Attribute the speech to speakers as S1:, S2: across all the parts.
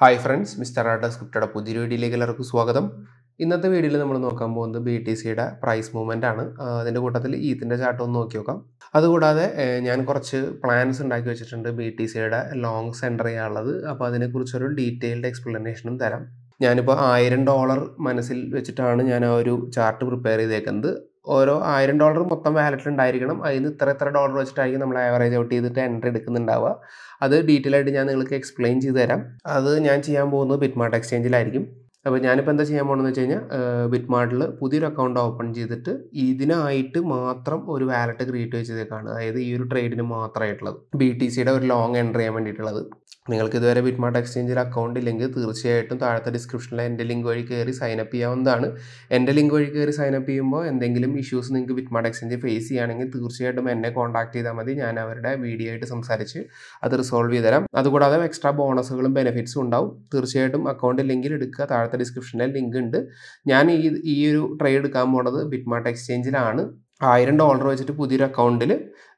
S1: hi friends mister art സ്ക്രിപ്റ്റയുടെ പുതിയ വീഡിയോയിലേക്ക് എല്ലാവർക്കും സ്വാഗതം ഇന്നത്തെ വീഡിയോയിൽ നമ്മൾ നോക്കാൻ പോകുന്നത് ബി ടി സിയുടെ പ്രൈസ് മൂവ്മെൻ്റ് ആണ് ആ, അതിൻ്റെ കൂട്ടത്തിൽ ഈത്തിൻ്റെ ചാർട്ട് ഒന്ന് നോക്കി നോക്കാം അതുകൂടാതെ ഏഹ്, ഞാൻ കുറച്ച് പ്ലാൻസ് ഉണ്ടാക്കി വെച്ചിട്ടുണ്ട് ബി ടി സിയുടെ ലോങ് സെൻറ്റർ ചെയ്യാനുള്ളത് അപ്പോൾ അതിനെക്കുറിച്ചൊരു ഡീറ്റെയിൽഡ് എക്സ്പ്ലനേഷനും തരാം ഞാനിപ്പോൾ ആയിരം ഡോളർ മനസ്സിൽ വെച്ചിട്ടാണ് ഞാൻ ആ ഒരു ചാർട്ട് പ്രിപ്പയർ ചെയ്തേക്കുന്നത് ഓരോ ആയിരം ഡോളർ മൊത്തം വാലറ്റിൽ ഉണ്ടായിരിക്കണം അതിന് ഇത്ര ഇത്ര ഡോളർ വെച്ചിട്ടായിരിക്കും നമ്മൾ ആവറേജ് ഔട്ട് ചെയ്തിട്ട് എൻട്രി എടുക്കുന്നുണ്ടാവുക അത് ഡീറ്റെയിൽ ആയിട്ട് ഞാൻ നിങ്ങൾക്ക് എക്സ്പ്ലെയിൻ ചെയ്ത് തരാം അത് ഞാൻ ചെയ്യാൻ പോകുന്നത് ബിറ്റ്മാർട്ട് എക്സ്ചേഞ്ചിലായിരിക്കും അപ്പോൾ ഞാനിപ്പോൾ എന്താ ചെയ്യാൻ പോകുന്നത് വെച്ച് കഴിഞ്ഞാൽ ബിറ്റ്മാർട്ടിൽ പുതിയൊരു അക്കൗണ്ട് ഓപ്പൺ ചെയ്തിട്ട് ഇതിനായിട്ട് മാത്രം ഒരു വാലറ്റ് ക്രിയേറ്റ് ചെയ്തേക്കാണ് അതായത് ഈ ഒരു ട്രേഡിന് മാത്രമായിട്ടുള്ളത് ബി ടി സിയുടെ ഒരു ലോങ് എൻട്രി ചെയ്യാൻ വേണ്ടിയിട്ടുള്ളത് നിങ്ങൾക്ക് ഇതുവരെ ബിറ്റ്മാർട്ട് എക്സ്ചേഞ്ചിൽ അക്കൗണ്ട് ഇല്ലെങ്കിൽ തീർച്ചയായിട്ടും താഴത്തെ ഡിസ്ക്രിപ്ഷനിൽ എൻ്റെ ലിങ്ക് വഴി കയറി സൈൻ അപ്പ് ചെയ്യാവുന്നതാണ് എൻ്റെ ലിങ്ക് വഴി കയറി സൈൻ അപ്പ് ചെയ്യുമ്പോൾ എന്തെങ്കിലും ഇഷ്യൂസ് നിങ്ങൾക്ക് ബിറ്റ്മാർട്ട് എക്സ്ചേഞ്ച് ഫേസ് ചെയ്യുകയാണെങ്കിൽ തീർച്ചയായിട്ടും എന്നെ കോൺടാക്ട് ചെയ്താൽ മതി ഞാൻ അവരുടെ വീഡിയോ ആയിട്ട് സംസാരിച്ച് അത് റിസോൾവ് ചെയ്ത് തരാം അതുകൂടാതെ എക്സ്ട്രാ ബോണസുകളും ബെനിഫിറ്റ്സും ഉണ്ടാവും തീർച്ചയായിട്ടും അക്കൗണ്ട് ലിങ്കിൽ എടുക്കുക താഴത്തെ ഡിസ്ക്രിപ്ഷനിൽ ലിങ്ക് ഉണ്ട് ഞാൻ ഈ ഈ ഒരു ട്രേഡ് എടുക്കാൻ പോണത് ബിറ്റ്മാർട്ട് എക്സ്ചേഞ്ചിലാണ് ആയിരം ഡോളർ വെച്ചിട്ട് പുതിയൊരു അക്കൗണ്ടിൽ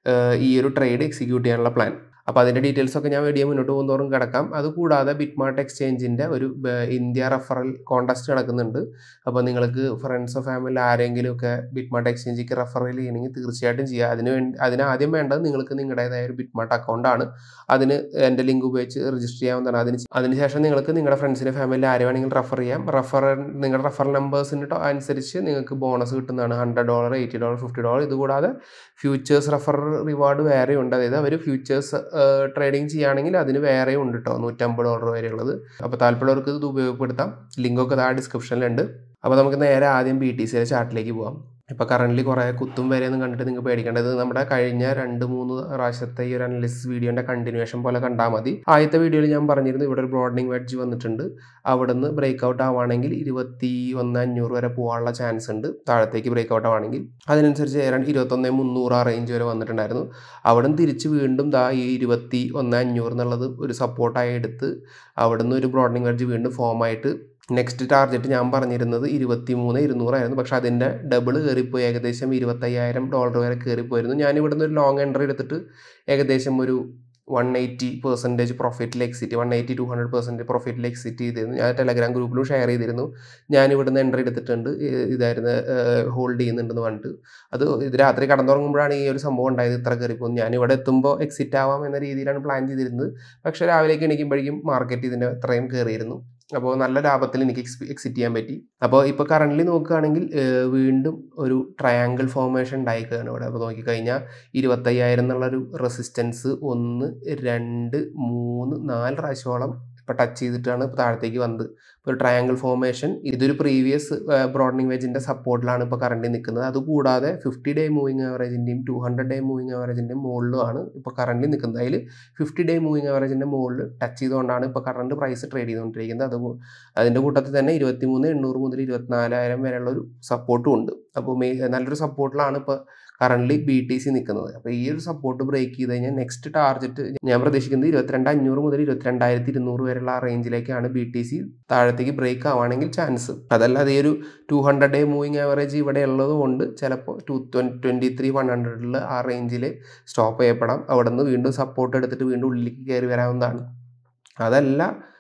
S1: ഈ ഒരു ട്രേഡ് എക്സിക്യൂട്ട് ചെയ്യാനുള്ള പ്ലാൻ അപ്പോൾ അതിൻ്റെ ഡീറ്റെയിൽസ് ഒക്കെ ഞാൻ വീഡിയോ മുന്നോട്ട് പോകുന്നതോറും കിടക്കാം അതുകൂടാതെ ബിറ്റ്മാർട്ട് എക്സ്ചേഞ്ചിൻ്റെ ഒരു ബ- ഇന്ത്യ റെഫറൽ കോൺടെസ്റ്റ് നടക്കുന്നുണ്ട് അപ്പോൾ നിങ്ങൾക്ക് ഫ്രണ്ട്സോ ഫാമിലി ആരെങ്കിലും ഒക്കെ ബിറ്റ്മാർട്ട് എക്സ്ചേഞ്ചിക്ക് റെഫറൽ ചെയ്യണമെങ്കിൽ തീർച്ചയായിട്ടും ചെയ്യുക അതിന് വേണ്ടി അതിന് ആദ്യം വേണ്ടത് നിങ്ങൾക്ക് നിങ്ങളുടേതായ ഒരു ബിറ്റ്മാർട്ട് അക്കൗണ്ടാണ് അതിന് എൻ്റെ ലിങ്ക് ഉപയോഗിച്ച് രജിസ്റ്റർ ചെയ്യാവുന്നതാണ് അതിന് അതിനുശേഷം നിങ്ങൾക്ക് നിങ്ങളുടെ ഫ്രണ്ട്സിനെ ഫാമിലി ആരെ വേണമെങ്കിലും റെഫർ ചെയ്യാം റെഫർ നിങ്ങളുടെ റെഫർ നമ്പേഴ്സിന് അനുസരിച്ച് നിങ്ങൾക്ക് ബോണസ് കിട്ടുന്നതാണ് hundred dollar eighty dollar fifty dollar ഇതുകൂടാതെ ഫ്യൂച്ചേഴ്സ് റെഫർ റിവാർഡ് വേറെ ഉണ്ട് അതായത് അവർ ഫ്യൂച്ചേഴ്സ് ട്രേഡിങ് ചെയ്യുകയാണെങ്കിൽ അതിന് വേറെയും ഉണ്ട് കേട്ടോ നൂറ്റമ്പത് ഡോളർ വരെയുള്ളത് അപ്പോൾ താല്പര്യമുള്ളവർക്ക് ഇത് ഉപയോഗപ്പെടുത്താം ലിങ്കൊക്കെ താഴെ ഡിസ്ക്രിപ്ഷനിലുണ്ട് അപ്പോൾ നമുക്ക് നേരെ ആദ്യം ബി ടി സിയിലെ ചാർട്ടിലേക്ക് പോകാം ഇപ്പോൾ കറൻ്റ് കുറേ കുത്തും വരെയൊന്നും കണ്ടിട്ട് നിങ്ങൾക്ക് പേടിക്കേണ്ടത് നമ്മുടെ കഴിഞ്ഞ രണ്ട് മൂന്ന് പ്രാവശ്യത്തെ ഈ ഒരു അനലിസിസ് വീഡിയോൻ്റെ കണ്ടിന്യൂഷൻ പോലെ കണ്ടാൽ മതി ആദ്യത്തെ വീഡിയോയിൽ ഞാൻ പറഞ്ഞിരുന്നു ഇവിടെ ഒരു ബ്രോഡനിങ് വെഡ്ജ് വന്നിട്ടുണ്ട് അവിടുന്ന് ബ്രേക്ക് ഔട്ട് ആവുകയാണെങ്കിൽ ഇരുപത്തി ഒന്ന് അഞ്ഞൂറ് വരെ പോകാനുള്ള ചാൻസ് ഉണ്ട് താഴത്തേക്ക് ബ്രേക്ക് ഔട്ട് ആവുകയാണെങ്കിൽ അതിനനുസരിച്ച് ഏതാണ്ട് ഇരുപത്തൊന്ന് മുന്നൂറ് ആ റേഞ്ച് വരെ വന്നിട്ടുണ്ടായിരുന്നു അവിടെ നിന്ന് തിരിച്ച് വീണ്ടും ദാ ഈ ഇരുപത്തി ഒന്ന് അഞ്ഞൂറ് എന്നുള്ളത് ഒരു സപ്പോർട്ടായി എടുത്ത് അവിടുന്ന് ഒരു ബ്രോഡനിങ് വെഡ്ജ് വീണ്ടും ഫോം ആയിട്ട് നെക്സ്റ്റ് ടാർഗറ്റ് ഞാൻ പറഞ്ഞിരുന്നത് ഇരുപത്തി മൂന്ന് ഇരുന്നൂറായിരുന്നു പക്ഷെ അതിൻ്റെ ഡബിൾ കയറിപ്പോയി ഏകദേശം ഇരുപത്തയ്യായിരം ഡോളർ വരെ കയറിപ്പോയിരുന്നു ഞാൻ ഇവിടുന്ന് ഒരു ലോങ് എൻട്രി എടുത്തിട്ട് ഏകദേശം ഒരു വൺ എയ്റ്റി പെർസെൻറ്റേജ് പ്രോഫിറ്റിൽ exit one eighty two hundred percentage പ്രോഫിറ്റിൽ എക്സിറ്റ് ചെയ്തിരുന്നു ഞാൻ ടെലഗ്രാം ഗ്രൂപ്പിലും ഷെയർ ചെയ്തിരുന്നു ഞാൻ ഇവിടുന്ന് എൻട്രി എടുത്തിട്ടുണ്ട് ഇ- ഇതായിരുന്നു ഹോൾഡ് ചെയ്യുന്നുണ്ടെന്ന് പറഞ്ഞിട്ട് അത് ഇത് രാത്രി കടന്നുറങ്ങുമ്പോഴാണ് ഈ ഒരു സംഭവം ഉണ്ടായത് ഇത്ര കയറിപ്പോകുന്നത് ഞാൻ ഇവിടെ എത്തുമ്പോൾ എക്സിറ്റ് ആവാം എന്ന രീതിയിലാണ് പ്ലാൻ ചെയ്തിരുന്നത് പക്ഷേ രാവിലേക്ക് എണീക്കുമ്പോഴേക്കും മാർക്കറ്റ് ഇതിൻ്റെ അത്രയും കയറിയിരുന്നു അപ്പോൾ നല്ല ലാഭത്തിൽ എനിക്ക് എക്സിറ്റ് ചെയ്യാൻ പറ്റി അപ്പോൾ ഇപ്പോൾ കറൻ്റ് നോക്കുകയാണെങ്കിൽ ഏഹ്, വീണ്ടും ഒരു ട്രയാങ്കിൾ ഫോർമേഷൻ ഉണ്ടായിക്കുകയാണ് ഇവിടെ അപ്പോൾ നോക്കിക്കഴിഞ്ഞാൽ ഇരുപത്തയ്യായിരം എന്നുള്ളൊരു റെസിസ്റ്റൻസ് ഒന്ന് രണ്ട് മൂന്ന് നാല് പ്രാവശ്യത്തോളം ഇപ്പോൾ ടച്ച് ചെയ്തിട്ടാണ് ഇപ്പോൾ താഴത്തേക്ക് വന്നത് ഇപ്പോൾ ഒരു ട്രയാങ്കിൾ ഫോർമേഷൻ ഇതൊരു പ്രീവിയസ് ബ്രോഡനിങ് വെജിൻ്റെ സപ്പോർട്ടിലാണ് ഇപ്പോൾ കറണ്ട് നിൽക്കുന്നത് അതുകൂടാതെ ഫിഫ്റ്റി ഡേ മൂവിങ് ആവറേജിൻ്റെയും ടു ഹൺഡ്രഡ് ഡേ മൂവിങ് ആവറേജിൻ്റെയും മുകളിലുമാണ് ഇപ്പോൾ കറണ്ട് നിൽക്കുന്നത് അതിൽ ഫിഫ്റ്റി ഡേ മൂവിങ് ആവറേജിൻ്റെ മുകളിൽ ടച്ച് ചെയ്തുകൊണ്ടാണ് ഇപ്പോൾ കറണ്ട് പ്രൈസ് ട്രേഡ് ചെയ്തുകൊണ്ടിരിക്കുന്നത് അത് കൂ- അതിൻ്റെ കൂട്ടത്തിൽ തന്നെ ഇരുപത്തി മൂന്ന് എണ്ണൂറ് മുതൽ ഇരുപത്തിനാലായിരം വരെയുള്ള ഒരു സപ്പോർട്ടും ഉണ്ട് അപ്പോൾ മെയ് നല്ലൊരു സപ്പോർട്ടിലാണ് ഇപ്പോൾ കറൻ്റ് ബി ടി സി നിൽക്കുന്നത് അപ്പോൾ ഈ ഒരു സപ്പോർട്ട് ബ്രേക്ക് ചെയ്ത് കഴിഞ്ഞാൽ നെക്സ്റ്റ് ടാർഗറ്റ് ഞാൻ പ്രതീക്ഷിക്കുന്നത് ഇരുപത്തിരണ്ട് അഞ്ഞൂറ് മുതൽ ഇരുപത്തിരണ്ടായിരത്തി ഇരുന്നൂറ് വരെയുള്ള ആ റേഞ്ചിലേക്കാണ് ബി ടി സി താഴത്തേക്ക് ബ്രേക്ക് ആവുകയാണെങ്കിൽ ചാൻസ് അതല്ലാതെ ഈ ഒരു two hundred day moving average ഇവിടെ ഉള്ളത് കൊണ്ട് ചിലപ്പോൾ ടു ട്വൻറ്റി ത്രീ വൺ ഹൺഡ്രഡിൽ ആ റേഞ്ചിൽ സ്റ്റോപ്പ് ചെയ്യപ്പെടാം അവിടെ നിന്ന് വീണ്ടും സപ്പോർട്ട് എടുത്തിട്ട് വീണ്ടും ഉള്ളിലേക്ക് കയറി വരാവുന്നതാണ് അതല്ല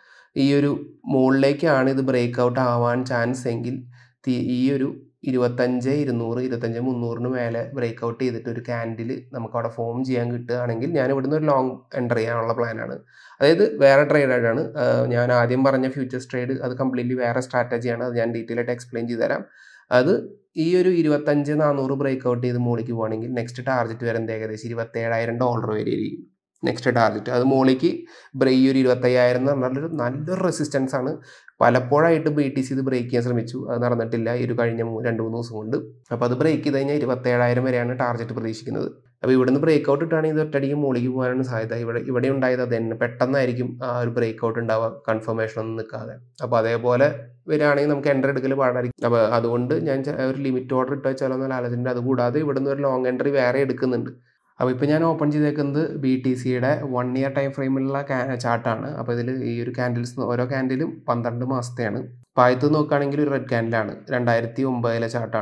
S1: ഈ ഒരു മുകളിലേക്കാണ് ഇത് ബ്രേക്ക് ഔട്ട് ആവാൻ ചാൻസ് എങ്കിൽ തി- ഈ ഒരു ഇരുപത്തഞ്ച് ഇരുന്നൂറ് ഇരുപത്തഞ്ച് മുന്നൂറിന് മേലെ ബ്രേക്ക് ഔട്ട് ചെയ്തിട്ട് ഒരു ക്യാൻഡിൽ നമുക്ക് അവിടെ ഫോം ചെയ്യാൻ കിട്ടുകയാണെങ്കിൽ ഞാൻ ഇവിടുന്ന് ഒരു ലോങ് എൻ്റർ ചെയ്യാനുള്ള പ്ലാനാണ് അതായത് വേറെ ട്രേഡായിട്ടാണ് ഞാൻ ആദ്യം പറഞ്ഞ ഫ്യൂച്ചേഴ്സ് ട്രേഡ് അത് കംപ്ലീറ്റ്ലി വേറെ സ്ട്രാറ്റജിയാണ് അത് ഞാൻ ഡീറ്റെയിൽ ആയിട്ട് എക്സ്പ്ലെയിൻ ചെയ്ത് തരാം അത് ഈ ഒരു ഇരുപത്തഞ്ച് നാനൂറ് ബ്രേക്ക് ഔട്ട് ചെയ്ത് മുകളിലേക്ക് പോകണമെങ്കിൽ നെക്സ്റ്റ് ടാർഗറ്റ് വരുന്നത് ഏകദേശം ഇരുപത്തേഴായിരം ഡോളർ വരെ ആയിരിക്കും നെക്സ്റ്റ് ടാർഗറ്റ് അത് മുകളിലേക്ക് ബ്രേ ഈ ഒരു ഇരുപത്തയ്യായിരം എന്ന് പറഞ്ഞാൽ നല്ലൊരു റെസിസ്റ്റൻസ് ആണ് പലപ്പോഴായിട്ട് ബി ടി സി ഇത് ബ്രേക്ക് ചെയ്യാൻ ശ്രമിച്ചു അത് നടന്നിട്ടില്ല ഈ ഒരു കഴിഞ്ഞ മൂ- രണ്ട് മൂന്ന് ദിവസം കൊണ്ട് അപ്പോൾ അത് ബ്രേക്ക് ചെയ്ത് കഴിഞ്ഞാൽ ഇരുപത്തേഴായിരം വരെയാണ് ടാർഗറ്റ് പ്രതീക്ഷിക്കുന്നത് അപ്പോൾ ഇവിടുന്ന് ബ്രേക്ക് ഔട്ട് ഇട്ടാണെങ്കിൽ ഇത് ഒറ്റയടിക്ക് മുകളിലേക്ക് പോകാനാണ് സാധ്യത ഇവിടെ ഇവിടെ ഉണ്ടായത് അത് തന്നെ പെട്ടെന്നായിരിക്കും ആ ഒരു ബ്രേക്ക് ഔട്ട് ഉണ്ടാവുക കൺഫർമേഷൻ ഒന്നും നിൽക്കാതെ അപ്പോൾ അതേപോലെ വരികയാണെങ്കിൽ നമുക്ക് എൻ്റർ എടുക്കൽ പാടായിരിക്കും അപ്പോൾ അതുകൊണ്ട് ഞാൻ ചെ- ഒരു ലിമിറ്റ് ഓർഡർ ഇട്ട് വെച്ചാലോ എന്നുള്ള ആലോചന അതുകൂടാതെ ഇവിടുന്ന് ഒരു ലോങ് എൻട്രി വേറെ എടുക്കുന്നുണ്ട് അപ്പോൾ ഇപ്പോൾ ഞാൻ ഓപ്പൺ ചെയ്തേക്കുന്നത് ബി ടി സിയുടെ വൺ ഇയർ ടൈം ഫ്രെയിമിലുള്ള ചാർട്ടാണ് അപ്പോൾ ഇതിൽ ഈ ഒരു ക്യാൻഡിൽസ് ഓരോ ക്യാൻഡിലും പന്ത്രണ്ട് മാസത്തെയാണ് അപ്പോൾ ആദ്യത്ത് നോക്കുകയാണെങ്കിൽ ഒരു റെഡ് ക്യാൻഡിലാണ് രണ്ടായിരത്തി ഒമ്പതിലെ ചാർട്ടാണ്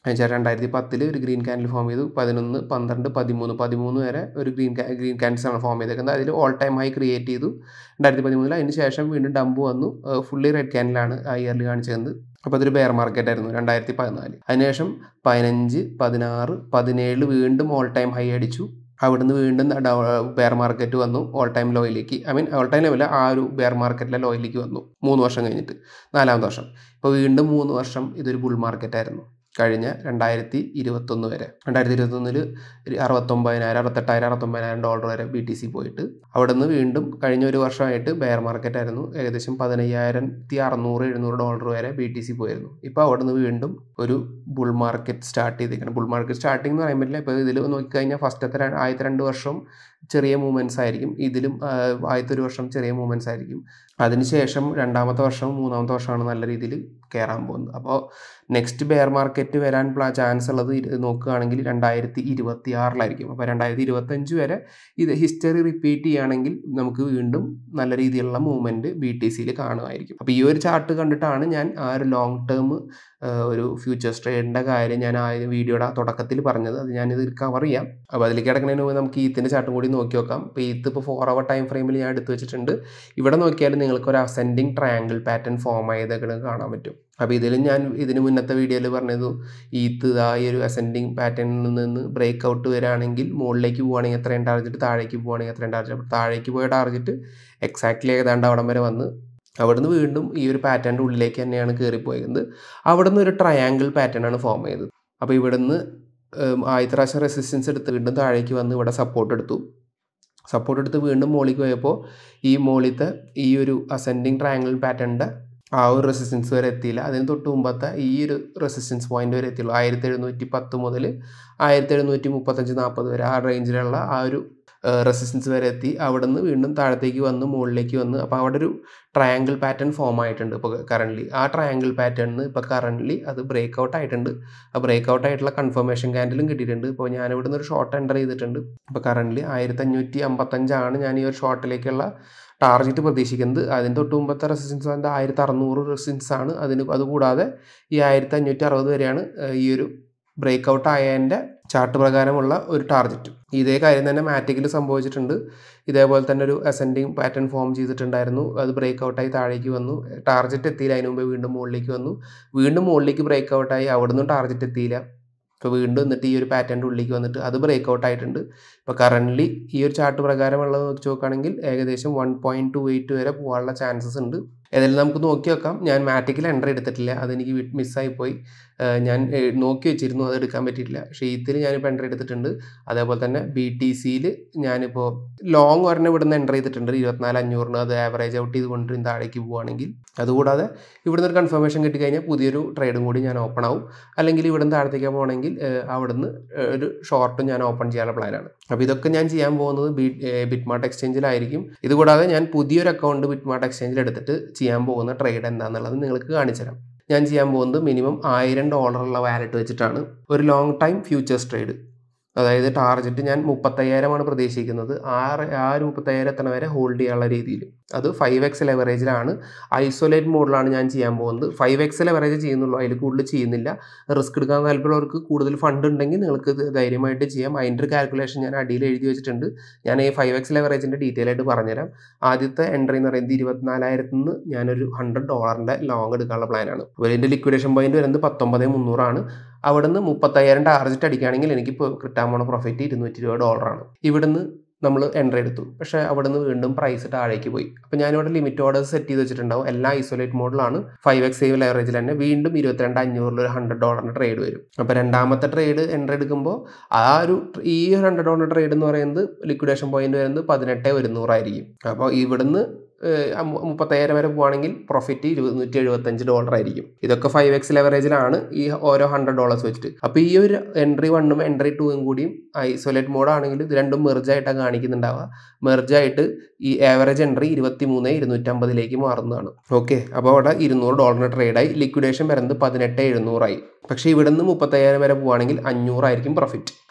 S1: എന്നുവെച്ചാൽ രണ്ടായിരത്തി പത്തിൽ ഒരു ഗ്രീൻ ക്യാൻഡിൽ ഫോം ചെയ്തു പതിനൊന്ന് പന്ത്രണ്ട് പതിമൂന്ന് പതിമൂന്ന് വരെ ഒരു ഗ്രീൻ ഗ്രീൻ ക്യാൻഡിൽസ് ആണ് ഫോം ചെയ്തേക്കുന്നത് അതിൽ ഓൾ ടൈം ഹൈ ക്രിയേറ്റ് ചെയ്തു രണ്ടായിരത്തി പതിമൂന്നിൽ അതിന് ശേഷം വീണ്ടും ഡംപ് വന്നു ഫുള്ളി റെഡ് ക്യാൻഡിലാണ് ആ ഇയറിൽ കാണിച്ചത് അപ്പോൾ അതൊരു ബെയർ മാർക്കറ്റ് ആയിരുന്നു രണ്ടായിരത്തി പതിനാല് അതിനുശേഷം പതിനഞ്ച് പതിനാറ് പതിനേഴ് വീണ്ടും ഓൾ ടൈം ഹൈ അടിച്ചു അവിടുന്ന് വീണ്ടും ബെയർ മാർക്കറ്റ് വന്നു ഓൾ ടൈം ലോയിലേക്ക് ഐ മീൻ ഓൾ ടൈം ലെവലിൽ ആ ഒരു ബെയർ മാർക്കറ്റിലെ ലോയിലേക്ക് വന്നു മൂന്ന് വർഷം കഴിഞ്ഞിട്ട് നാലാമത്തെ വർഷം ഇപ്പോൾ വീണ്ടും മൂന്ന് വർഷം ഇതൊരു ബുൾ മാർക്കറ്റ് ആയിരുന്നു കഴിഞ്ഞ രണ്ടായിരത്തി ഇരുപത്തൊന്ന് വരെ രണ്ടായിരത്തി ഇരുപത്തൊന്നിൽ അറുപത്തൊമ്പതിനായിരം അറുപത്തെട്ടായിരം അറുപത്തൊമ്പതിനായിരം ഡോളർ വരെ ബി ടി സി പോയിട്ട് അവിടെ നിന്ന് വീണ്ടും കഴിഞ്ഞ ഒരു വർഷമായിട്ട് ബെയർ മാർക്കറ്റ് ആയിരുന്നു ഏകദേശം പതിനയ്യായിരത്തി അറുന്നൂറ് എഴുന്നൂറ് ഡോളർ വരെ ബി ടി സി പോയിരുന്നു ഇപ്പോൾ അവിടെ നിന്ന് വീണ്ടും ഒരു ബുൾ മാർക്കറ്റ് സ്റ്റാർട്ട് ചെയ്തിരിക്കണം ബുൾ മാർക്കറ്റ് സ്റ്റാർട്ടിംഗ് എന്ന് പറയാൻ പറ്റില്ല ഇപ്പോൾ ഇതിൽ നോക്കിക്കഴിഞ്ഞാൽ ഫസ്റ്റത്തെ ആദ്യത്തെ രണ്ട് വർഷം ചെറിയ മൂവ്മെൻറ്റ്സ് ആയിരിക്കും ഇതിലും ആദ്യത്തെ ഒരു വർഷം ചെറിയ മൂവ്മെൻറ്റ്സ് ആയിരിക്കും അതിനുശേഷം രണ്ടാമത്തെ വർഷം മൂന്നാമത്തെ വർഷമാണ് നല്ല രീതിയിൽ കയറാൻ പോകുന്നത് അപ്പോൾ നെക്സ്റ്റ് ബെയർ മാർക്കറ്റ് വരാൻ ചാൻസ് ഉള്ളത് നോക്കുകയാണെങ്കിൽ രണ്ടായിരത്തി ഇരുപത്തി ആറിലായിരിക്കും അപ്പോൾ രണ്ടായിരത്തി ഇരുപത്തഞ്ച് വരെ ഇത് ഹിസ്റ്ററി റിപ്പീറ്റ് ചെയ്യുകയാണെങ്കിൽ നമുക്ക് വീണ്ടും നല്ല രീതിയിലുള്ള മൂവ്മെൻറ്റ് ബി ടി സിയിൽ കാണുമായിരിക്കും അപ്പോൾ ഈ ഒരു ചാർട്ട് കണ്ടിട്ടാണ് ഞാൻ ആ ഒരു ലോങ് ടേം ഒരു ഫ്യൂച്ചേഴ്സ് ട്രേഡിൻ്റെ കാര്യം ഞാൻ ആ വീഡിയോയുടെ തുടക്കത്തിൽ പറഞ്ഞത് അത് ഞാനിത് കവർ ചെയ്യാം അപ്പോൾ അതിലേക്ക് കിടക്കുന്നതിന് മുമ്പ് നമുക്ക് ഈത്തിൻ്റെ ചാർട്ടും കൂടി നോക്കി നോക്കാം ഇപ്പോൾ ഈത്ത് ഇപ്പോൾ ഫോർ അവർ ടൈം ഫ്രെയിമിൽ ഞാൻ എടുത്തു വെച്ചിട്ടുണ്ട് ഇവിടെ നോക്കിയാൽ നിങ്ങൾക്ക് ഒരു അസെൻഡിങ് ട്രയാങ്കിൾ പാറ്റേൺ ഫോം ചെയ്തൊക്കെ കാണാൻ പറ്റും അപ്പോൾ ഇതിലും ഞാൻ ഇതിന് മുന്നത്തെ വീഡിയോയിൽ പറഞ്ഞത് ഈത്ത് ആ ഈ ഒരു അസെൻഡിങ് പാറ്റേണിൽ നിന്ന് ബ്രേക്ക് ഔട്ട് വരികയാണെങ്കിൽ മുകളിലേക്ക് പോവുകയാണെങ്കിൽ എത്രയും ടാർജറ്റ് താഴേക്ക് പോവുകയാണെങ്കിൽ എത്രയും ടാർജറ്റ് അപ്പോൾ താഴേക്ക് പോയ ടാർജറ്റ് എക്സാക്ട്ലി ഏതാണ്ട് അവിടം വരെ വന്ന് അവിടുന്ന് വീണ്ടും ഈ ഒരു പാറ്റേണിൻ്റെ ഉള്ളിലേക്ക് തന്നെയാണ് കയറിപ്പോയത് അവിടുന്ന് ഒരു ട്രയാങ്കിൾ പാറ്റേൺ ആണ് ഫോം ചെയ്തത് അപ്പോൾ ഇവിടുന്ന് ആദ്യത്തെ പ്രാവശ്യം റെസിസ്റ്റൻസ് എടുത്ത് വീണ്ടും താഴേക്ക് വന്ന് ഇവിടെ സപ്പോർട്ട് എടുത്തു സപ്പോർട്ട് എടുത്ത് വീണ്ടും മോളിലേക്ക് പോയപ്പോൾ ഈ മോളിത്തെ ഈ ഒരു അസെൻഡിങ് ട്രയാങ്കിൾ പാറ്റേണിൻ്റെ ആ ഒരു റെസിസ്റ്റൻസ് വരെ എത്തിയില്ല അതിന് തൊട്ട് മുമ്പത്തെ ഈ ഒരു റെസിസ്റ്റൻസ് പോയിന്റ് വരെ എത്തിയുള്ളൂ ആയിരത്തി എഴുന്നൂറ്റി പത്ത് മുതൽ ആയിരത്തി എഴുന്നൂറ്റി മുപ്പത്തഞ്ച് നാൽപ്പത് വരെ ആ റേഞ്ചിലുള്ള ആ ഒരു റെസിസ്റ്റൻസ് വരെ എത്തി അവിടെ നിന്ന് വീണ്ടും താഴത്തേക്ക് വന്ന് മുകളിലേക്ക് വന്ന് അപ്പോൾ അവിടെ ഒരു ട്രയാങ്കിൾ പാറ്റേൺ ഫോം ആയിട്ടുണ്ട് ഇപ്പോൾ കറൻ്റ്ലി ആ ട്രയാങ്കിൾ പാറ്റേണിന് ഇപ്പോൾ കറൻ്റ്ലി അത് ബ്രേക്ക് ഔട്ട് ആയിട്ടുണ്ട് ആ ബ്രേക്ക് ഔട്ട് ആയിട്ടുള്ള കൺഫർമേഷൻ ക്യാൻഡിലും കിട്ടിയിട്ടുണ്ട് ഇപ്പോൾ ഞാൻ ഇവിടുന്ന് ഒരു ഷോർട്ട് എൻ്റർ ചെയ്തിട്ടുണ്ട് ഇപ്പോൾ കറൻ്റ്ലി ആയിരത്തി അഞ്ഞൂറ്റി അമ്പത്തഞ്ചാണ് ഞാൻ ഈ ഒരു ഷോർട്ടിലേക്കുള്ള ടാർഗറ്റ് പ്രതീക്ഷിക്കുന്നത് അതിന് തൊട്ട് മുമ്പത്തെ റെസിസ്റ്റൻസ് വന്നത് ആയിരത്തി അറുന്നൂറ് റെസിസ്റ്റൻസ് ആണ് അതിന് അതുകൂടാതെ ഈ ആയിരത്തി അഞ്ഞൂറ്റി അറുപത് വരെയാണ് ഈ ഒരു ബ്രേക്ക് ഔട്ട് ആയതിൻ്റെ ചാർട്ട് പ്രകാരമുള്ള ഒരു ടാർഗറ്റ് ഇതേ കാര്യം തന്നെ മാറ്റിക്കിൽ സംഭവിച്ചിട്ടുണ്ട് ഇതേപോലെ തന്നെ ഒരു അസെൻഡിങ് പാറ്റേൺ ഫോം ചെയ്തിട്ടുണ്ടായിരുന്നു അത് ബ്രേക്ക് ഔട്ടായി താഴേക്ക് വന്നു ടാർഗറ്റ് എത്തിയില്ല അതിന് മുമ്പ് വീണ്ടും മുകളിലേക്ക് വന്നു വീണ്ടും മുകളിലേക്ക് ബ്രേക്ക് ഔട്ടായി അവിടെ നിന്നും ടാർഗറ്റ് എത്തിയില്ല ഇപ്പോൾ വീണ്ടും എന്നിട്ട് ഈ ഒരു പാറ്റേണിൻ്റെ ഉള്ളിലേക്ക് വന്നിട്ട് അത് ബ്രേക്ക് ഔട്ട് ആയിട്ടുണ്ട് ഇപ്പോൾ കറൻ്റ്ലി ഈ ഒരു ചാർട്ട് പ്രകാരമുള്ളത് നോക്കി നോക്കുകയാണെങ്കിൽ ഏകദേശം വൺ പോയിൻറ്റ് ടു എയ്റ്റ് വരെ പോകാനുള്ള ചാൻസസ് ഉണ്ട് ഏതായാലും നമുക്ക് നോക്കി വെക്കാം ഞാൻ മാറ്റിക്കിൽ എൻ്റർ എടുത്തിട്ടില്ല അതെനിക്ക് മിസ്സായി പോയി ഞാൻ നോക്കി വെച്ചിരുന്നു അത് എടുക്കാൻ പറ്റിയിട്ടില്ല പക്ഷേ ഈത്തിൽ ഞാനിപ്പോൾ എൻ്റർ എടുത്തിട്ടുണ്ട് അതേപോലെ തന്നെ ബി ടി സിയിൽ ഞാനിപ്പോൾ ലോങ് ഒരെണ്ണം ഇവിടുന്ന് എൻ്റർ ചെയ്തിട്ടുണ്ട് ഇരുപത്തിനാല് അഞ്ഞൂറിന് അത് ആവറേജ് ഔട്ട് ചെയ്ത് കൊണ്ടുവരും താഴേക്ക് പോവുകയാണെങ്കിൽ അതുകൂടാതെ ഇവിടുന്ന് ഒരു കൺഫർമേഷൻ കിട്ടിക്കഴിഞ്ഞാൽ പുതിയൊരു ട്രേഡും കൂടി ഞാൻ ഓപ്പൺ ആവും അല്ലെങ്കിൽ ഇവിടുന്ന് താഴത്തേക്ക് പോകണമെങ്കിൽ അവിടുന്ന് ഒരു ഷോർട്ടും ഞാൻ ഓപ്പൺ ചെയ്യാനുള്ള പ്ലാനാണ് അപ്പോൾ ഇതൊക്കെ ഞാൻ ചെയ്യാൻ പോകുന്നത് ബി ബിറ്റ്മാർട്ട് എക്സ്ചേഞ്ചിലായിരിക്കും ഇതുകൂടാതെ ഞാൻ പുതിയൊരു അക്കൗണ്ട് ബിറ്റ്മാർട്ട് എക്സ്ചേഞ്ചിൽ എടുത്തിട്ട് ചെയ്യാൻ പോകുന്ന ട്രേഡ് എന്താണെന്നുള്ളത് നിങ്ങൾക്ക് കാണിച്ചു തരാം ഞാൻ ചെയ്യാൻ പോകുന്നത് മിനിമം ആയിരം ഡോളറുള്ള വാലറ്റ് വെച്ചിട്ടാണ് ഒരു ലോങ് ടൈം ഫ്യൂച്ചേഴ്സ് ട്രേഡ് അതായത് ടാർഗറ്റ് ഞാൻ മുപ്പത്തയ്യായിരമാണ് പ്രതീക്ഷിക്കുന്നത് ആ ആ ഒരു മുപ്പത്തയ്യായിരം എത്തണ വരെ ഹോൾഡ് ചെയ്യാനുള്ള രീതിയിൽ അത് ഫൈവ് എക്സ് ലെവറേജിലാണ് ഐസൊലേറ്റ് മോഡിലാണ് ഞാൻ ചെയ്യാൻ പോകുന്നത് ഫൈവ് എക്സ് ലെവറേജ് ചെയ്യുന്നുള്ളൂ അതിൽ കൂടുതൽ ചെയ്യുന്നില്ല റിസ്ക് എടുക്കാൻ താല്പര്യമുള്ളവർക്ക് കൂടുതൽ ഫണ്ട് ഉണ്ടെങ്കിൽ നിങ്ങൾക്ക് ധൈര്യമായിട്ട് ചെയ്യാം അതിൻ്റെ ഒരു കാൽക്കുലേഷൻ ഞാൻ അടിയിൽ എഴുതി വെച്ചിട്ടുണ്ട് ഞാൻ ഈ ഫൈവ് എക്സ് ലെവറേജിൻ്റെ ഡീറ്റെയിൽ ആയിട്ട് പറഞ്ഞുതരാം ആദ്യത്തെ എൻട്രി എന്ന് പറയുന്നത് ഇരുപത്തിനാലായിരത്തിൽ നിന്ന് ഞാനൊരു ഹൺഡ്രഡ് ഡോളറിൻ്റെ ലോങ് എടുക്കാനുള്ള പ്ലാനാണ് അപ്പോൾ ഇതിൻ്റെ ലിക്വിഡേഷൻ പോയിന്റ് വരുന്നത് പത്തൊമ്പത് മുന്നൂറാണ് അവിടുന്ന് മുപ്പത്തയ്യായിരം ടാർജറ്റ് അടിക്കുകയാണെങ്കിൽ എനിക്കിപ്പോൾ കിട്ടാൻ പോണ പ്രോഫിറ്റ് ഇരുന്നൂറ്റി ഇരുപത് ഡോളറാണ് ഇവിടുന്ന് നമ്മൾ എൻട്രി എടുത്തു പക്ഷേ അവിടെ നിന്ന് വീണ്ടും പ്രൈസ് താഴേക്ക് പോയി അപ്പോൾ ഞാനിവിടെ ലിമിറ്റ് ഓർഡേഴ്സ് സെറ്റ് ചെയ്ത് വെച്ചിട്ടുണ്ടാവും എല്ലാം ഐസൊലേറ്റ് മോഡിലാണ് ഫൈവ് എക്സ് സേവ് ലെവറേജിൽ തന്നെ വീണ്ടും ഇരുപത്തിരണ്ട് അഞ്ഞൂറിൽ ഒരു ഹൺഡ്രഡ് ഡോളറിൻ്റെ ട്രേഡ് വരും അപ്പോൾ രണ്ടാമത്തെ ട്രേഡ് എൻട്രി എടുക്കുമ്പോൾ ആ ഒരു ഈ ഒരു ഹൺഡ്രഡ് ഡോളർ ട്രേഡ് എന്ന് പറയുന്നത് ലിക്വിഡേഷൻ പോയിന്റ് വരുന്നത് പതിനെട്ട് ഒരുന്നൂറായിരിക്കും അപ്പോൾ ഇവിടുന്ന് മുപ്പത്തയ്യായിരം വരെ പോവുകയാണെങ്കിൽ പ്രോഫിറ്റ് ഇരുന്നൂറ്റി എഴുപത്തഞ്ച് ഡോളർ ആയിരിക്കും ഇതൊക്കെ ഫൈവ് എക്സ് ലെവറേജിലാണ് ഈ ഓരോ ഹൺഡ്രഡ് ഡോളേഴ്സ് വെച്ചിട്ട് അപ്പോൾ ഈ ഒരു എൻട്രി വണ്ണും എൻട്രി ടൂവും കൂടിയും ഐസൊലേറ്റ് മോഡ് ആണെങ്കിൽ ഇത് രണ്ടും മെർജായിട്ടാണ് കാണിക്കുന്നുണ്ടാവുക മെർജായിട്ട് ഈ ആവറേജ് എൻട്രി ഇരുപത്തി മൂന്ന് ഇരുന്നൂറ്റമ്പതിലേക്ക് മാറുന്നതാണ് ഓക്കെ അപ്പോൾ അവിടെ ഇരുന്നൂറ് ഡോളറിന് ട്രേഡായി ലിക്വിഡേഷൻ വരുന്നത് പതിനെട്ട് എഴുന്നൂറായി പക്ഷേ ഇവിടെ നിന്ന് മുപ്പത്തയ്യായിരം വരെ പോവുകയാണെങ്കിൽ അഞ്ഞൂറായിരിക്കും പ്രോഫിറ്റ്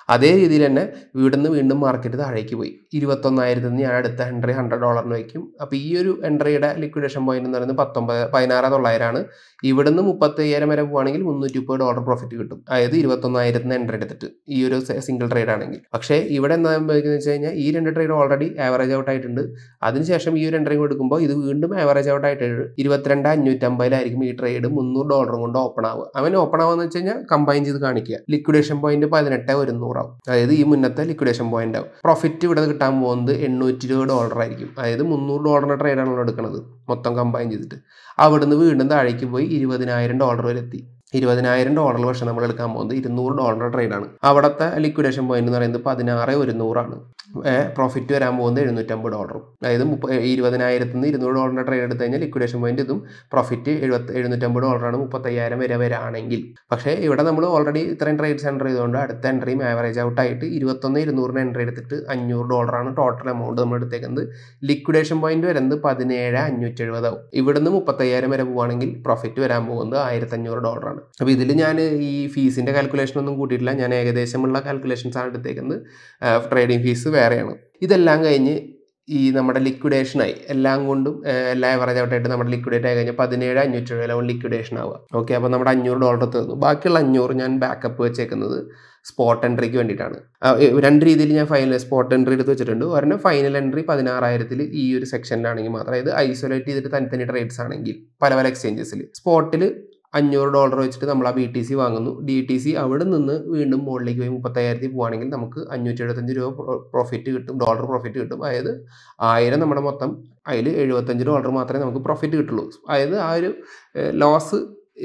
S1: അതേ രീതിയിൽ തന്നെ ഇവിടുന്ന് വീണ്ടും മാർക്കറ്റ് താഴേക്ക് പോയി ഇരുപത്തൊന്നായിരത്തിൽ നിന്ന് ഞാൻ അടുത്ത എൻട്രി ഹൺഡ്രഡ് ഡോളറിന് വയ്ക്കും അപ്പോൾ ഈ ഒരു എൻട്രിയുടെ ലിക്വിഡേഷൻ പോയിന്റ് എന്ന് പറയുന്നത് പത്തൊമ്പത് പതിനാറ് തൊള്ളായിരമാണ് ഇവിടുന്ന് മുപ്പത്തയ്യായിരം വരെ പോവുകയാണെങ്കിൽ മുന്നൂറ്റി മുപ്പത് ഡോളർ പ്രോഫിറ്റ് കിട്ടും അതായത് ഇരുപത്തൊന്നായിരത്തിന് എൻട്രി എടുത്തിട്ട് ഈ ഒരു സിംഗിൾ ട്രേഡ് ആണെങ്കിൽ പക്ഷേ ഇവിടെ എന്താ സംഭവിക്കുന്നത് വെച്ച് കഴിഞ്ഞാൽ ഈ രണ്ട് ട്രേഡ് ഓൾറെഡി ആവറേജ് ഔട്ട് ആയിട്ടുണ്ട് അതിനുശേഷം ഈ ഒരു എൻട്രി കൊടുക്കുമ്പോൾ ഇത് വീണ്ടും ആവറേജ് ഔട്ട് ആയിട്ട് ഇരുപത്തിരണ്ട് അഞ്ഞൂറ്റമ്പതിലായിരിക്കും ഈ ട്രേഡ് മുന്നൂറ് ഡോളറും കൊണ്ട് ഓപ്പൺ ആവുക അവൻ ഓപ്പൺ ആവുക വെച്ച് കഴിഞ്ഞാൽ കമ്പൈൻ ചെയ്ത് കാണിക്കുക ലിക്വിഡേഷൻ പോയിന്റ് പതിനെട്ട് ഒരുന്നൂറാവും അതായത് ഈ മുന്നത്തെ ലിക്വിഡേഷൻ പോയിന്റ് ആവും പ്രോഫിറ്റ് ഇവിടെ കിട്ടാൻ പോകുന്നത് എണ്ണൂറ്റി ഇരുപത് ഡോളർ ആയിരിക്കും അതായത് മുന്നൂറ് ഡോളറിന്റെ ട്രേഡാണല്ലോ എടുക്കുന്നത് മൊത്തം കമ്പൈൻ ചെയ്തിട്ട് അവിടുന്ന് വീണ്ടും താഴേക്ക് പോയി ഇരുപതിനായിരം ഡോളർ വരെ എത്തി ഇരുപതിനായിരം ഡോളർ പക്ഷെ നമ്മൾ എടുക്കാൻ പോകുന്നത് ഇരുന്നൂറ് ഡോളറിന്റെ ട്രേഡാണ് അവിടുത്തെ ലിക്വിഡേഷൻ പോയിന്റ് എന്ന് പറയുന്നത് പതിനാറ് ഒരുന്നൂറാണ് പ്രോഫിറ്റ് വരാൻ പോകുന്നത് എഴുന്നൂറ്റമ്പത് ഡോളറും അതായത് മുപ്പ ഇരുപതിനായിരത്തിൽ നിന്ന് ഇരുന്നൂറ് ഡോളറിന്റെ ട്രേഡ് എടുത്തു കഴിഞ്ഞാൽ ലിക്വിഡേഷൻ പോയിന്റ് ഇതും പ്രോഫിറ്റ് എഴുപത്തി എഴുന്നൂറ്റമ്പത് ഡോളറാണ് മുപ്പത്തയ്യായിരം വരെ വരാണെങ്കിൽ പക്ഷേ ഇവിടെ നമ്മൾ ഓൾറെഡി ഇത്രയും ട്രേഡ്സ് എൻ്റർ ചെയ്തുകൊണ്ട് അടുത്ത എൻട്രിയും ആവറേജ് ഔട്ട് ആയിട്ട് ഇരുപത്തൊന്ന് ഇരുന്നൂറിന് എൻട്രി എടുത്തിട്ട് അഞ്ഞൂറ് ഡോളറാണ് ടോട്ടൽ എമൗണ്ട് നമ്മൾ എടുത്തേക്കുന്നത് ലിക്വിഡേഷൻ പോയിന്റ് വരുന്നത് പതിനേഴ് അഞ്ഞൂറ്റി എഴുപതാവും ഇവിടുന്ന് മുപ്പത്തയ്യായിരം വരെ പോവുകയാണെങ്കിൽ പ്രോഫിറ്റ് വരാൻ പോകുന്നത് ആയിരത്തഞ്ഞൂറ് ഡോളറാണ് അപ്പോൾ ഇതിൽ ഞാൻ ഈ ഫീസിൻ്റെ കാൽക്കുലേഷൻ ഒന്നും കൂട്ടിയിട്ടില്ല ഞാൻ ഏകദേശമുള്ള കാൽക്കുലേഷൻസ് ആണ് എടുത്തേക്കുന്നത് ട്രേഡിംഗ് ഫീസ് വേറെയാണ് ഇതെല്ലാം കഴിഞ്ഞ് ഈ നമ്മുടെ ലിക്വിഡേഷനായി എല്ലാം കൊണ്ടും ഏഹ്, എല്ലാം ആവറേജ് ഔട്ടായിട്ട് നമ്മുടെ ലിക്വിഡേറ്റ് ആയി കഴിഞ്ഞാൽ പതിനേഴ് അഞ്ഞൂറ്റി എഴുപത് ലിക്വിഡേഷൻ ആവുക ഓക്കെ അപ്പോൾ നമ്മുടെ അഞ്ഞൂറ് ഡോളർ തീർന്നു ബാക്കിയുള്ള അഞ്ഞൂറ് ഞാൻ ബാക്കപ്പ് വെച്ചേക്കുന്നത് സ്പോട്ട് എൻട്രിക്ക് വേണ്ടിയിട്ടാണ് ആ, ഏ, രണ്ട് രീതിയിൽ ഞാൻ ഫൈനൽ സ്പോട്ട് എൻട്രി എടുത്ത് വെച്ചിട്ടുണ്ട് ഒരെണ്ണം ഫൈനൽ എൻട്രി പതിനാറായിരത്തിൽ ഈ ഒരു സെക്ഷനിലാണെങ്കിൽ മാത്രം അതായത് ഐസൊലേറ്റ് ചെയ്തിട്ട് തനിത്തനി ട്രേഡ്സ് ആണെങ്കിൽ പല പല എക്സ്ചേഞ്ചസിൽ സ്പോട്ടിൽ അഞ്ഞൂറ് ഡോളർ വെച്ചിട്ട് നമ്മൾ ആ ബി ടി സി വാങ്ങുന്നു ഡി ടി സി അവിടെ നിന്ന് വീണ്ടും മുകളിലേക്ക് പോയി മുപ്പത്തയ്യായിരത്തിൽ പോവുകയാണെങ്കിൽ നമുക്ക് അഞ്ഞൂറ്റി എഴുപത്തഞ്ച് രൂപ പ്രോഫിറ്റ് കിട്ടും ഡോളർ പ്രോഫിറ്റ് കിട്ടും അതായത് ആയിരം നമ്മുടെ മൊത്തം അതിൽ എഴുപത്തഞ്ച് ഡോളർ മാത്രമേ നമുക്ക് പ്രോഫിറ്റ് കിട്ടുള്ളൂ അതായത് ആ ഒരു ലോസ്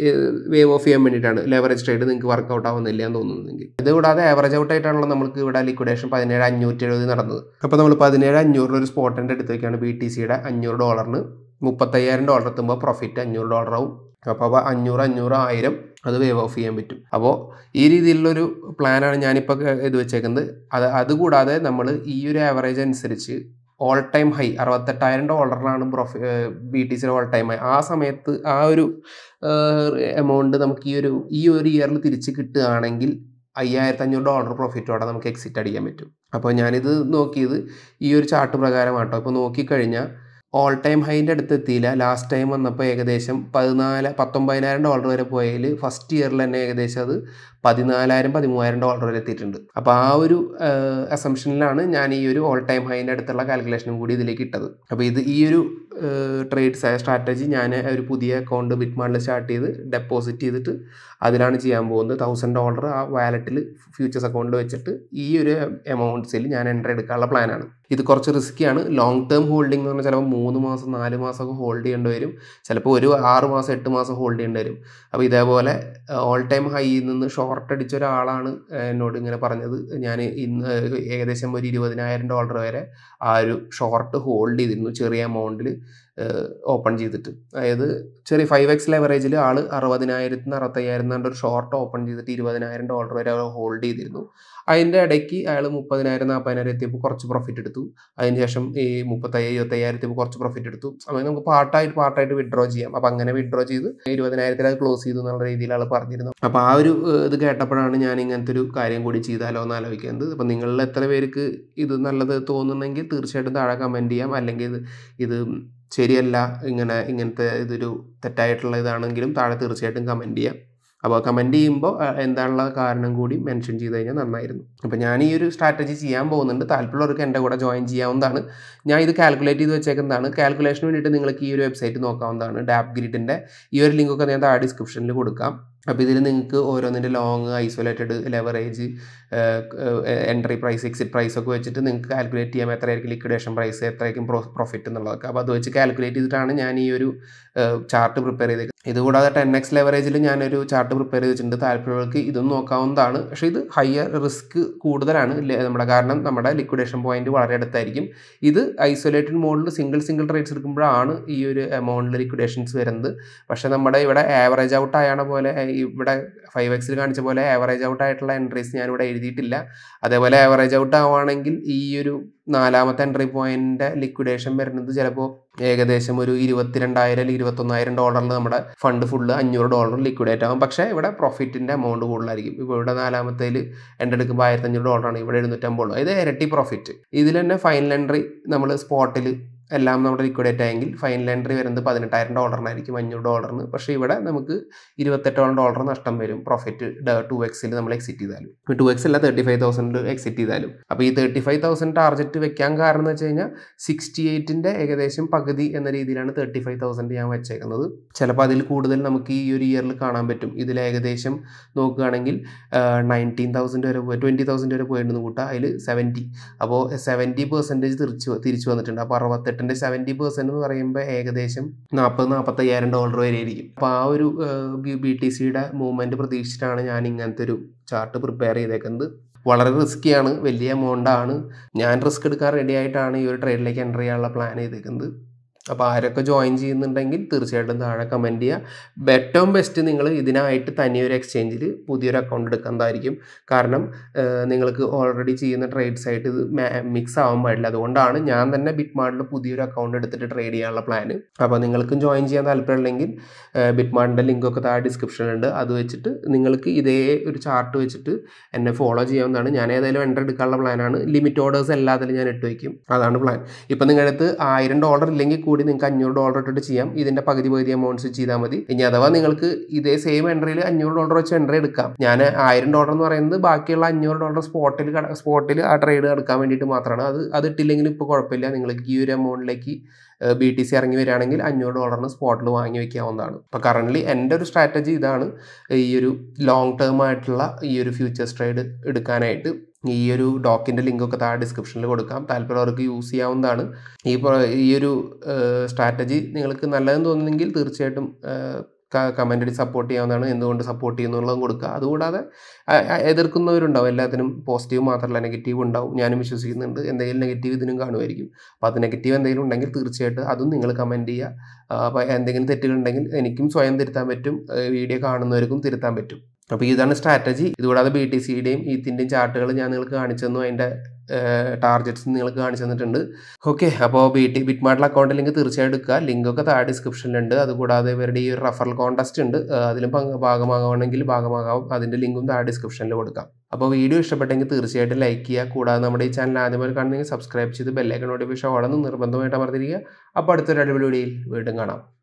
S1: വേവ് ഓഫ് ചെയ്യാൻ വേണ്ടിയിട്ടാണ് ലെവറേജ് ട്രേഡ് നിങ്ങൾക്ക് വർക്കൗട്ട് ആവുന്നില്ല എന്ന് തോന്നുന്നെങ്കിൽ ഇത് കൂടാതെ ആവറേജ് ഔട്ട് ആയിട്ടാണല്ലോ നമുക്ക് ഇവിടെ ലിക്വിഡേഷൻ പതിനേഴ് അഞ്ഞൂറ്റി എഴുപത് നടന്നത് അപ്പോൾ നമ്മൾ പതിനേഴ് അഞ്ഞൂറിൽ ഒരു സ്പോട്ടിൻ്റെ അടുത്ത് വയ്ക്കുകയാണ് ബി ടി സിയുടെ അഞ്ഞൂറ് ഡോളറിന് മുപ്പത്തയ്യായിരം ഡോളർ എത്തുമ്പോൾ പ്രോഫിറ്റ് അഞ്ഞൂറ് ഡോളർ ആവും അപ്പോൾ അപ്പോൾ അഞ്ഞൂറ് അഞ്ഞൂറ് ആയിരം അത് വേവ് ഓഫ് ചെയ്യാൻ പറ്റും അപ്പോൾ ഈ രീതിയിലുള്ളൊരു പ്ലാനാണ് ഞാനിപ്പോൾ ഇത് വെച്ചേക്കുന്നത് അത് അതുകൂടാതെ നമ്മൾ ഈ ഒരു ആവറേജ് അനുസരിച്ച് ഓൾ ടൈം ഹൈ അറുപത്തെട്ടായിരം ഡോളറിനാണ് പ്രൊഫി ബി ടി സിയുടെ ഓൾ ടൈം ഹൈ ആ സമയത്ത് ആ ഒരു എമൗണ്ട് നമുക്ക് ഈ ഒരു ഈ ഒരു ഇയറിൽ തിരിച്ച് കിട്ടുകയാണെങ്കിൽ അയ്യായിരത്തി അഞ്ഞൂറ് ഡോളർ പ്രോഫിറ്റോടെ നമുക്ക് എക്സിറ്റ് അടിക്കാൻ പറ്റും അപ്പോൾ ഞാനിത് നോക്കിയത് ഈ ഒരു ചാർട്ട് പ്രകാരമാട്ടോ ഇപ്പോൾ നോക്കിക്കഴിഞ്ഞാൽ ഓൾ ടൈം ഹൈൻ്റെ അടുത്ത് എത്തിയില്ല ലാസ്റ്റ് ടൈം വന്നപ്പോൾ ഏകദേശം പതിനാല് പത്തൊമ്പതിനായിരം ഡോളർ വരെ പോയതിൽ ഫസ്റ്റ് ഇയറിൽ തന്നെ ഏകദേശം അത് പതിനാലായിരം പതിമൂവായിരം ഡോളർ വരെ എത്തിയിട്ടുണ്ട് അപ്പോൾ ആ ഒരു അസംഷനിലാണ് ഞാൻ ഈ ഒരു ഓൾ ടൈം ഹൈൻ്റെ അടുത്തുള്ള കാൽക്കുലേഷനും കൂടി ഇതിലേക്ക് ഇട്ടത് അപ്പോൾ ഇത് ഈ ഒരു ട്രേഡ്സ് സ്ട്രാറ്റജി ഞാൻ ഒരു പുതിയ അക്കൗണ്ട് ബിറ്റ്മാണിൽ സ്റ്റാർട്ട് ചെയ്ത് ഡെപ്പോസിറ്റ് ചെയ്തിട്ട് അതിലാണ് ചെയ്യാൻ പോകുന്നത് തൗസൻഡ് ഡോളർ ആ വാലറ്റിൽ ഫ്യൂച്ചേഴ്സ് അക്കൗണ്ടിൽ വെച്ചിട്ട് ഈ ഒരു എമൗണ്ട്സിൽ ഞാൻ എൻട്രി എടുക്കാനുള്ള പ്ലാനാണ് ഇത് കുറച്ച് റിസ്ക്കിയാണ് ലോങ് ടേം ഹോൾഡിംഗ് എന്ന് പറഞ്ഞാൽ ചിലപ്പോൾ മൂന്ന് മാസം നാല് മാസമൊക്കെ ഹോൾഡ് ചെയ്യേണ്ടി വരും ചിലപ്പോൾ ഒരു ആറ് മാസം എട്ട് മാസം ഹോൾഡ് ചെയ്യേണ്ടി വരും അപ്പോൾ ഇതേപോലെ ഓൾ ടൈം ഹൈയിൽ നിന്ന് ഷോർട്ട് അടിച്ച ഒരാളാണ് എന്നോട് ഇങ്ങനെ പറഞ്ഞത് ഞാൻ ഇന്ന് ഏകദേശം ഒരു ഇരുപതിനായിരം ഡോളർ വരെ ആ ഒരു ഷോർട്ട് ഹോൾഡ് ചെയ്തിരുന്നു ചെറിയ എമൗണ്ടിൽ ഓപ്പൺ ചെയ്തിട്ട് അതായത് ചെറിയ ഫൈവ് എക്സ് ലെവറേജിൽ ആൾ അറുപതിനായിരത്തിന് അറുപത്തയ്യായിരം എന്നാണ്ട് ഒരു ഷോർട്ട് ഓപ്പൺ ചെയ്തിട്ട് ഇരുപതിനായിരം ഡോളർ വരെ ഹോൾഡ് ചെയ്തിരുന്നു അതിൻ്റെ ഇടയ്ക്ക് അയാൾ മുപ്പതിനായിരം നാൽപ്പതിനായിരം എത്തിയപ്പോൾ കുറച്ച് പ്രോഫിറ്റ് എടുത്തു അതിനുശേഷം ഈ മുപ്പത്തയ്യ ഇരുപത്തയ്യായിരത്തി കുറച്ച് പ്രോഫിറ്റ് എടുത്തു അങ്ങനെ നമുക്ക് പാർട്ടായിട്ട് പാർട്ടായിട്ട് വിഡ്രോ ചെയ്യാം അപ്പോൾ അങ്ങനെ വിഡ്രോ ചെയ്ത് ഇരുപതിനായിരത്തിൽ അത് ക്ലോസ് ചെയ്തു എന്നുള്ള രീതിയിൽ ആൾ പറഞ്ഞിരുന്നു അപ്പോൾ ആ ഒരു ഏഹ്, ഇത് കേട്ടപ്പോഴാണ് ഞാൻ ഇങ്ങനത്തെ ഒരു കാര്യം കൂടി ചെയ്താലോ എന്ന് ആലോചിക്കുന്നത് അപ്പോൾ നിങ്ങളിൽ എത്ര പേർക്ക് ഇത് നല്ലത് തോന്നുന്നെങ്കിൽ തീർച്ചയായിട്ടും താഴെ കമൻറ്റ് ചെയ്യാം അല്ലെങ്കിൽ ഇത് ഇത് ശരിയല്ല ഇങ്ങനെ ഇങ്ങനത്തെ ഇതൊരു തെറ്റായിട്ടുള്ള ഇതാണെങ്കിലും താഴെ തീർച്ചയായിട്ടും കമൻറ്റ് ചെയ്യാം അപ്പോൾ കമൻറ്റ് ചെയ്യുമ്പോൾ എന്താണുള്ള കാരണം കൂടി മെൻഷൻ ചെയ്ത് കഴിഞ്ഞാൽ നന്നായിരുന്നു അപ്പോൾ ഞാൻ ഈ ഒരു സ്ട്രാറ്റജി ചെയ്യാൻ പോകുന്നുണ്ട് താല്പര്യമുള്ളവർക്ക് എൻ്റെ കൂടെ ജോയിൻ ചെയ്യാവുന്നതാണ് ഞാൻ ഇത് കാൽക്കുലേറ്റ് ചെയ്ത് വെച്ചേക്കുന്നതാണ് കാൽക്കുലേഷന് വേണ്ടിയിട്ട് നിങ്ങൾക്ക് ഈ ഒരു വെബ്സൈറ്റ് നോക്കാവുന്നതാണ് ഡാപ്പ് ഗ്രിഡിൻ്റെ ഈ ഒരു ലിങ്കൊക്കെ ഞാൻ താഴെ ഡിസ്ക്രിപ്ഷനിൽ കൊടുക്കാം അപ്പോൾ ഇതിൽ നിങ്ങൾക്ക് ഓരോന്നിൻ്റെ long isolated leverage entry price exit price ഒക്കെ വെച്ചിട്ട് നിങ്ങൾക്ക് കാൽക്കുലേറ്റ് ചെയ്യാം എത്രയായിരിക്കും ലിക്വിഡേഷൻ പ്രൈസ് എത്രയായിരിക്കും പ്രോഫിറ്റ് എന്നുള്ളതൊക്കെ അപ്പോൾ അത് വെച്ച് കാൽക്കുലേറ്റ് ചെയ്തിട്ടാണ് ഞാൻ ഈ ഒരു ചാർട്ട് പ്രിപ്പയർ ചെയ്തേക്കുന്നത് ഇതുകൂടാതെ ടെൻ എക്സ് ലെവറേജിൽ ഞാനൊരു ചാർട്ട് പ്രിപ്പയർ ചെയ്തിട്ടുണ്ട് താല്പര്യമുള്ളവർക്ക് ഇതും നോക്കാവുന്നതാണ് പക്ഷേ ഇത് ഹയർ റിസ്ക് കൂടുതലാണ് ലെ- നമ്മുടെ കാരണം നമ്മുടെ ലിക്വിഡേഷൻ പോയിന്റ് വളരെ അടുത്തായിരിക്കും ഇത് ഐസൊലേറ്റഡ് മോഡിൽ സിംഗിൾ സിംഗിൾ ട്രേഡ്സ് എടുക്കുമ്പോഴാണ് ഈ ഒരു എമൗണ്ടിൽ ലിക്വിഡേഷൻസ് വരുന്നത് പക്ഷേ നമ്മുടെ ഇവിടെ ആവറേജ് ഔട്ട് ആയണ പോലെ ഇവിടെ ഫൈവ് എക്സിൽ കാണിച്ച പോലെ ആവറേജ് ഔട്ട് ആയിട്ടുള്ള എൻട്രീസ് ഞാനിവിടെ എഴുതിയിട്ടില്ല അതേപോലെ ആവറേജ് ഔട്ട് ആവുകയാണെങ്കിൽ ഈ ഒരു നാലാമത്തെ എൻട്രി പോയിന്റിന്റെ ലിക്വിഡേഷൻ വരുന്നത് ചിലപ്പോൾ ഏകദേശം ഒരു ഇരുപത്തിരണ്ടായിരം അല്ലെങ്കിൽ ഇരുപത്തൊന്നായിരം ഡോളറിൽ നമ്മുടെ ഫണ്ട് ഫുള്ള് അഞ്ഞൂറ് ഡോളർ ലിക്വിഡേറ്റ് ആകും പക്ഷേ ഇവിടെ പ്രോഫിറ്റിന്റെ എമൗണ്ട് കൂടുതലായിരിക്കും ഇപ്പോൾ ഇവിടെ നാലാമത്തേൽ എൻ്റെ എടുക്കുമ്പോൾ ആയിരത്തി അഞ്ഞൂറ് ഡോളറാണ് ഇവിടെ എഴുന്നൂറ്റമ്പത് ഇത് ഇരട്ടി പ്രോഫിറ്റ് ഇതിൽ തന്നെ ഫൈനൽ എൻട്രി നമ്മൾ സ്പോട്ടിൽ എല്ലാം നമ്മുടെ ലിക്വിഡേറ്റ് ആയെങ്കിൽ ഫൈനൽ എൻട്രി വരുന്നത് പതിനെട്ടായിരം ഡോളറിനായിരിക്കും അഞ്ഞൂറ് ഡോളറിന് പക്ഷേ ഇവിടെ നമുക്ക് ഇരുപത്തെട്ടോളം ഡോളർ നഷ്ടം വരും പ്രോഫിറ്റ് ടു എക്സിൽ നമ്മൾ എക്സിറ്റ് ചെയ്താലും ടു എക്സ് അല്ല തേർട്ടി ഫൈവ് തൗസൻഡ് എക്സിറ്റ് ചെയ്താലും അപ്പോൾ ഈ തേർട്ടി ഫൈവ് തൗസൻഡ് ടാർഗറ്റ് വെക്കാൻ കാരണം എന്ന് വെച്ച് കഴിഞ്ഞാൽ സിക്സ്റ്റി എയ്റ്റിൻ്റെ ഏകദേശം പകുതി എന്ന രീതിയിലാണ് തേർട്ടി ഫൈവ് തൗസൻഡ് ഞാൻ വെച്ചേക്കുന്നത് ചിലപ്പോൾ അതിൽ കൂടുതൽ നമുക്ക് ഈ ഒരു ഇയറിൽ കാണാൻ പറ്റും ഇതിൽ ഏകദേശം നോക്കുകയാണെങ്കിൽ നയൻറ്റീൻ തൗസൻഡ് വരെ പോയി ട്വൻറ്റി തൗസൻഡ് വരെ പോയിട്ടുണ്ടെന്ന് കൂട്ടാം അതിൽ സെവൻറ്റി അപ്പോൾ സെവൻറ്റി പെർസെൻറ്റേജ് തിരിച്ചു തിരിച്ചു വന്നിട്ടുണ്ട് അപ്പോൾ അറുപത്തെട്ടിൻ്റെ സെവൻറ്റി പെർസെൻറ്റ് എന്ന് പറയുമ്പോൾ ഏകദേശം നാൽപ്പത് നാൽപ്പത്തയ്യായിരം ഡോളർ വരെ ആയിരിക്കും അപ്പോൾ ആ ഒരു ബി ടി സിയുടെ മൂവ്മെൻറ്റ് പ്രതീക്ഷിച്ചിട്ടാണ് ഞാൻ ഇങ്ങനത്തെ ഒരു ചാർട്ട് പ്രിപ്പയർ ചെയ്തേക്കുന്നത് വളരെ റിസ്ക്കിയാണ് വലിയ എമൗണ്ട് ആണ് ഞാൻ റിസ്ക് എടുക്കാൻ റെഡി ആയിട്ടാണ് ഈ ഒരു ട്രേഡിലേക്ക് എൻ്റർ ചെയ്യാനുള്ള പ്ലാൻ ചെയ്തേക്കുന്നത് അപ്പോൾ ആരൊക്കെ ജോയിൻ ചെയ്യുന്നുണ്ടെങ്കിൽ തീർച്ചയായിട്ടും താഴെ കമൻറ്റ് ചെയ്യുക ഏറ്റവും ബെസ്റ്റ് നിങ്ങൾ ഇതിനായിട്ട് തനിയൊരു എക്സ്ചേഞ്ചിൽ പുതിയൊരു അക്കൗണ്ട് എടുക്കുന്നതായിരിക്കും കാരണം നിങ്ങൾക്ക് ഓൾറെഡി ചെയ്യുന്ന ട്രേഡ്സ് ആയിട്ട് ഇത് മിക്സ് ആവാൻ പാടില്ല അതുകൊണ്ടാണ് ഞാൻ തന്നെ ബിറ്റ്മാർട്ടിൽ പുതിയൊരു അക്കൗണ്ട് എടുത്തിട്ട് ട്രേഡ് ചെയ്യാനുള്ള പ്ലാൻ അപ്പോൾ നിങ്ങൾക്കും ജോയിൻ ചെയ്യാൻ താല്പര്യമുണ്ടെങ്കിൽ ബിറ്റ്മാർട്ടിൻ്റെ ലിങ്കൊക്കെ താഴെ ഡിസ്ക്രിപ്ഷനിലുണ്ട് അത് വെച്ചിട്ട് നിങ്ങൾക്ക് ഇതേ ഒരു ചാർട്ട് വെച്ചിട്ട് എന്നെ ഫോളോ ചെയ്യാവുന്നതാണ് ഞാൻ ഏതായാലും എൻ്റർ എടുക്കാനുള്ള പ്ലാനാണ് ലിമിറ്റ് ഓർഡേഴ്സ് എല്ലാത്തിലും ഞാൻ ഇട്ട് വയ്ക്കും അതാണ് പ്ലാൻ ഇപ്പം നിങ്ങളുടെ അടുത്ത് ആയിരം ഡോളർ ഇല്ലെങ്കിൽ കൂടി നിങ്ങൾക്ക് അഞ്ഞൂറ് ഡോളർ ഇട്ടിട്ട് ചെയ്യാം ഇതിൻ്റെ പകുതി പകുതി എമൗണ്ട്സ് ചെയ്താൽ മതി ഇനി അഥവാ നിങ്ങൾക്ക് ഇതേ സെയിം എൻട്രിയിൽ അഞ്ഞൂറ് ഡോളർ വെച്ച് എൻട്രി എടുക്കാം ഞാൻ ആയിരം ഡോളർ എന്ന് പറയുന്നത് ബാക്കിയുള്ള അഞ്ഞൂറ് ഡോളർ സ്പോട്ടിൽ സ്പോട്ടിൽ ആ ട്രേഡ് എടുക്കാൻ വേണ്ടിയിട്ട് മാത്രമാണ് അത് അത് ഇട്ടില്ലെങ്കിൽ ഇപ്പോൾ കുഴപ്പമില്ല നിങ്ങൾക്ക് ഈ ഒരു എമൗണ്ടിലേക്ക് ബി ടി സി ഇറങ്ങി വരികയാണെങ്കിൽ അഞ്ഞൂറ് ഡോളറിന് സ്പോട്ടിൽ വാങ്ങി വെക്കാവുന്നതാണ് അപ്പോൾ കറൻ്റ്ലി എൻ്റെ ഒരു സ്ട്രാറ്റജി ഇതാണ് ഈ ഒരു ലോങ് ടേം ആയിട്ടുള്ള ഈ ഒരു ഫ്യൂച്ചേഴ്സ് ട്രേഡ് എടുക്കാനായിട്ട് ഈ ഒരു ഡോക്കിൻ്റെ ലിങ്കൊക്കെ താഴെ ഡിസ്ക്രിപ്ഷനിൽ കൊടുക്കാം താല്പര്യമുള്ളവർക്ക് യൂസ് ചെയ്യാവുന്നതാണ് ഈ ഈ ഒരു സ്ട്രാറ്റജി നിങ്ങൾക്ക് നല്ലതെന്ന് തോന്നുന്നെങ്കിൽ തീർച്ചയായിട്ടും കമൻ്റ് സപ്പോർട്ട് ചെയ്യാവുന്നതാണ് എന്തുകൊണ്ട് സപ്പോർട്ട് ചെയ്യുന്നുള്ളതും കൊടുക്കുക അതുകൂടാതെ എതിർക്കുന്നവരുണ്ടാവും എല്ലാത്തിനും പോസിറ്റീവ് മാത്രമല്ല നെഗറ്റീവ് ഉണ്ടാവും ഞാനും വിശ്വസിക്കുന്നുണ്ട് എന്തെങ്കിലും നെഗറ്റീവ് ഇതിനും കാണുമായിരിക്കും അപ്പോൾ അത് നെഗറ്റീവ് എന്തെങ്കിലും ഉണ്ടെങ്കിൽ തീർച്ചയായിട്ടും അതും നിങ്ങൾ കമൻറ്റ് ചെയ്യുക അപ്പോൾ എന്തെങ്കിലും തെറ്റുകളുണ്ടെങ്കിൽ എനിക്കും സ്വയം തിരുത്താൻ പറ്റും വീഡിയോ കാണുന്നവർക്കും തിരുത്താൻ പറ്റും അപ്പോൾ ഇതാണ് സ്ട്രാറ്റജി ഇതുകൂടാതെ ബി ടി സിയുടെയും ഈത്തിൻ്റെയും ചാർട്ടുകൾ ഞാൻ നിങ്ങൾക്ക് കാണിച്ചു തന്നു അതിൻ്റെ ടാർഗറ്റ്സ് നിങ്ങൾക്ക് കാണിച്ചു തന്നിട്ടുണ്ട് ഓക്കെ അപ്പോൾ ബി ടി ബിറ്റ്മാർട്ടിൽ അക്കൗണ്ട് ലിങ്ക് തീർച്ചയായും എടുക്കുക ലിങ്കൊക്കെ താഴെ ഡിസ്ക്രിപ്ഷനിലുണ്ട് അതുകൂടാതെ ഇവരുടെ ഈ ഒരു റഫറൽ കോൺടസ്റ്റ് ഉണ്ട് അതിലും ഭാഗമാകണമെങ്കിൽ ഭാഗമാകാവും അതിൻ്റെ ലിങ്കും താഴെ ഡിസ്ക്രിപ്ഷനിൽ കൊടുക്കാം അപ്പോൾ വീഡിയോ ഇഷ്ടപ്പെട്ടെങ്കിൽ തീർച്ചയായിട്ടും ലൈക്ക് ചെയ്യുക കൂടാതെ നമ്മുടെ ഈ ചാനൽ ആദ്യമായി കാണുന്നെങ്കിൽ സബ്സ്ക്രൈബ് ചെയ്ത് ബെല്ലൈക്കൺ നോട്ടിഫിക്കേഷൻ ഓടുന്നു നിർബന്ധമായിട്ട് അമർത്തിരിക്കുക അപ്പോൾ അടുത്തൊരു അടിപൊളി വീഡിയോയിൽ വീണ്ടും കാണാം